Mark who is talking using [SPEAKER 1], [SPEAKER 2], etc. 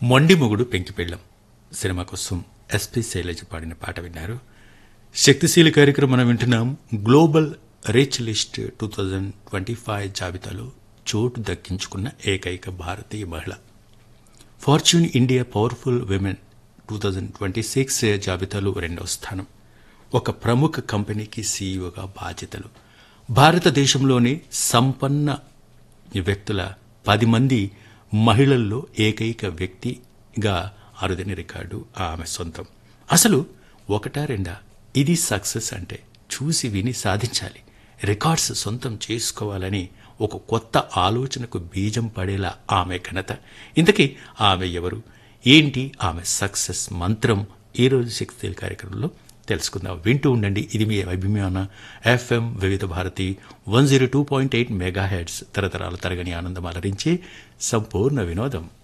[SPEAKER 1] మొండి మొగుడు పెంకిపెళ్ళం సినిమా కోసం ఎస్పి శైలజ పాడిన పాట విన్నారు శక్తిశీలి కార్యక్రమం మనం వింటున్నాం global rich list two thousand twenty five జాబితాలో చోటు దక్కించుకున్న ఏకైక భారతీయ మహిళ Fortune India powerful women two thousand twenty six జాబితాలో రెండవ స్థానం ఒక ప్రముఖ కంపెనీకి సీఈఓగా బాధ్యతలు భారతదేశంలోని సంపన్న వ్యక్తుల పది మంది మహిళల్లో ఏకైక వ్యక్తిగా అరుదైన రికార్డు ఆమె సొంతం అసలు ఒకటా రెండా ఇది సక్సెస్ అంటే చూసి విని సాధించాలి రికార్డ్స్ సొంతం చేసుకోవాలని ఒక కొత్త ఆలోచనకు బీజం పడేలా ఆమె ఘనత ఇంతకీ ఆమె ఎవరు ఏంటి ఆమె సక్సెస్ మంత్రం ఈరోజు శక్తి కార్యక్రమంలో తెలుసుకుందాం వింటూ ఉండండి ఇది మీ అభిమాన FM Vividh Bharati one zero two point eight megahertz తరతరాల తరగని ఆనందం అలరించే సంపూర్ణ వినోదం